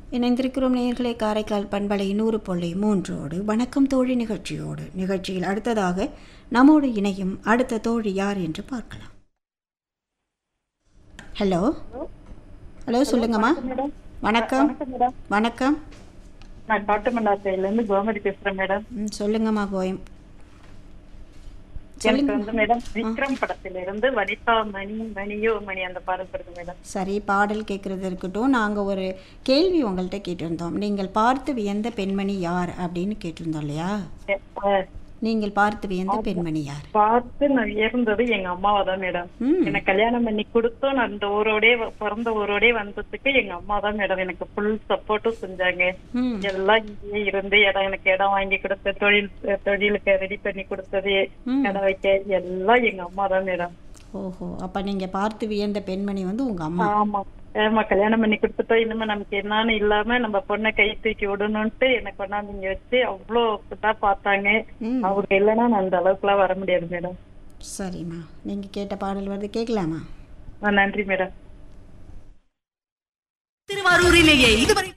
இணைந்திருக்கிறோம் நேயர்களே காரைக்கால் பண்பலை நூறு புள்ளி மூன்றோடு வணக்கம் தோழி நிகழ்ச்சியோடு நிகழ்ச்சியில் அடுத்ததாக நம்மோடு இணையும் அடுத்த தோழி யார் என்று பார்க்கலாம் ஹலோ ஹலோ சொல்லுங்கம்மா மேடம் வணக்கம் வணக்கம் மேடம் வணக்கம் நான் காட்டுமன்னாத்தையில இருந்து கோமதி பேசுறேன் மேடம் ம், சொல்லுங்கம்மா கோயம் எனக்கு சொல்லுங்க வந்து மேடம் விக்ரம் படத்துல இருந்து வனிதா மணி மணியோ மணி அந்த பாடல் படுது மேடம் சரி பாடல் கேட்குறது இருக்கட்டும் நாங்கள் ஒரு கேள்வி உங்கள்கிட்ட கேட்டிருந்தோம் நீங்கள் பார்த்து வியந்த பெண்மணி யார் அப்படின்னு கேட்டிருந்தோம் இல்லையா எ- அஹ், நீங்கள் பார்த்து வியந்த பெண்மணி யார் பார்த்து நான் உயர்ந்தது எங்க அம்மாவை தான் மேடம் ம் எனக்கு கல்யாணம் பண்ணி கொடுத்தோம் நான் இந்த ஊரோடே வ- பிறந்த ஊரோடே வந்ததுக்கு எங்க அம்மா தான் மேடம் எனக்கு ஃபுல் சப்போர்ட்டும் செஞ்சாங்க ம் எல்லாம் இங்கேயே இருந்து இடம் எனக்கு இடம் வாங்கி கொடுத்த தொழில் தொழிலுக்கு ரெடி பண்ணி கொடுத்தது ம். கடை வைக்க எல்லாம் எங்க அம்மா தான் மேடம் ஓஹோ அப்போ நீங்கள் பார்த்து வியந்த பெண்மணி வந்து உங்கள் அம்மா ஆமா ஆமா கல்யாணம் பண்ணி கொடுத்துட்டோம் இனிமே நமக்கு என்னன்னு இல்லாம நம்ம பொண்ணை கை தூக்கி விடணும்ட்டு என்ன கொண்டாந்து இங்க வச்சு அவ்வளோ இதா பார்த்தாங்க ம் அவங்க இல்லைன்னா நான் அந்த அளவுக்குலாம் வர முடியாது மேடம் சரிம்மா நீங்கள் கேட்ட பாடல் வருது கேட்கலாமா நன்றி மேடம் திருவாரூரிலேயே இதுவரை